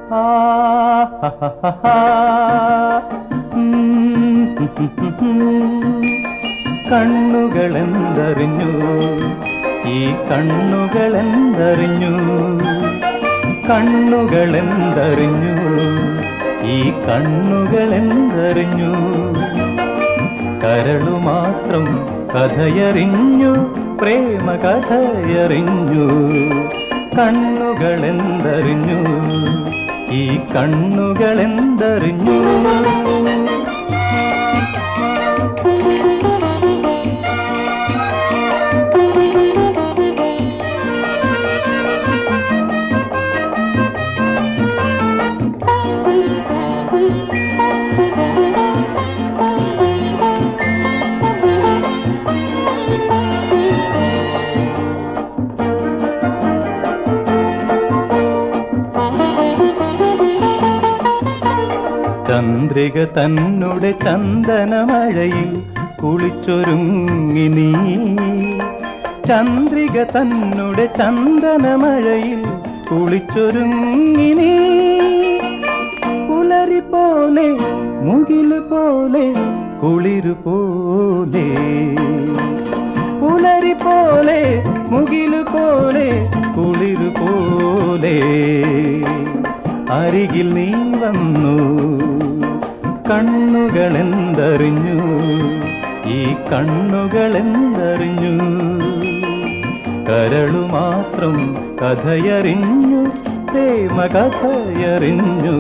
ആ ഹ, ഹ, ഹ, ഹ. ഉം, ഹും, ഹും, ഹും, ഹും. കണ്ണുകളെന്തറിഞ്ഞു ഈ കണ്ണുകളെന്തറിഞ്ഞു കണ്ണുകളെന്തറിഞ്ഞു ഈ കണ്ണുകളെന്തറിഞ്ഞു കരളു മാത്രം കഥയറിഞ്ഞു പ്രേമ കഥയറിഞ്ഞു കണ്ണുകളെന്തറിഞ്ഞു ഈ കണ്ണുകളെന്തറിഞ്ഞു ചന്ദ്രിക തന്നുടെ ചന്ദനമഴയിൽ കുളിച്ചൊരുങ്ങി നീ ചന്ദ്രിക തന്നുടെ ചന്ദനമഴയിൽ കുളിച്ചൊരുങ്ങി നീ പുലരി പോലെ മുകില് പോലെ കുളിരു പോലെ പുലരി പോലെ മുകില് പോലെ കുളിരു പോലെ അരികിൽ നീ വന്നു കണ്ണുകളെന്തറിഞ്ഞു ഈ കണ്ണുകളെന്തറിഞ്ഞു കരളു മാത്രം കഥയറിഞ്ഞു പ്രേമ കഥയറിഞ്ഞു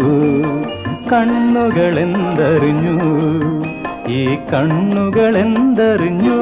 കണ്ണുകളെന്തറിഞ്ഞു ഈ കണ്ണുകളെന്തറിഞ്ഞു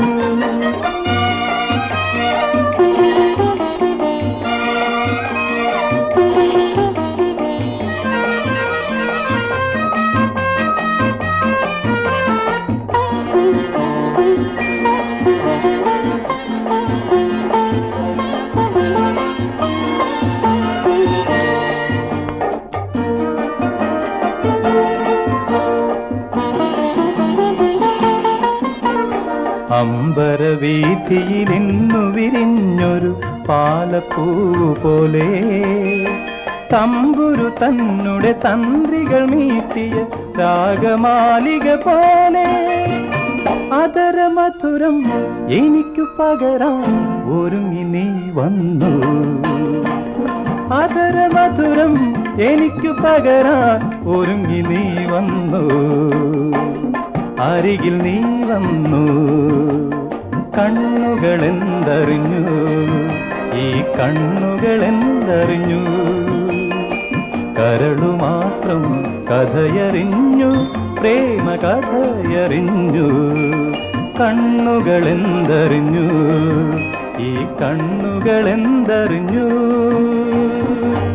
അമ്പരവീഥിയിൽ ഇന്നു വിരിഞ്ഞൊരു പാലപ്പൂ പോലെ തമ്പുരു തന്നുടെ തന്ത്രികൾ മീട്ടിയ രാഗമാലിക പോലെ അതര മധുരം എനിക്കു പകരാൻ ഒരുങ്ങി നീ വന്നു അതര മധുരം എനിക്കു പകരാൻ ഒരുങ്ങി നീ വന്നു അരികിൽ നീ വന്നു കണ്ണുകളെന്തറിഞ്ഞു ഈ കണ്ണുകളെന്തറിഞ്ഞു കരളു മാത്രം കഥയറിഞ്ഞു പ്രേമ കഥയറിഞ്ഞു കണ്ണുകളെന്തറിഞ്ഞു ഈ കണ്ണുകളെന്തറിഞ്ഞു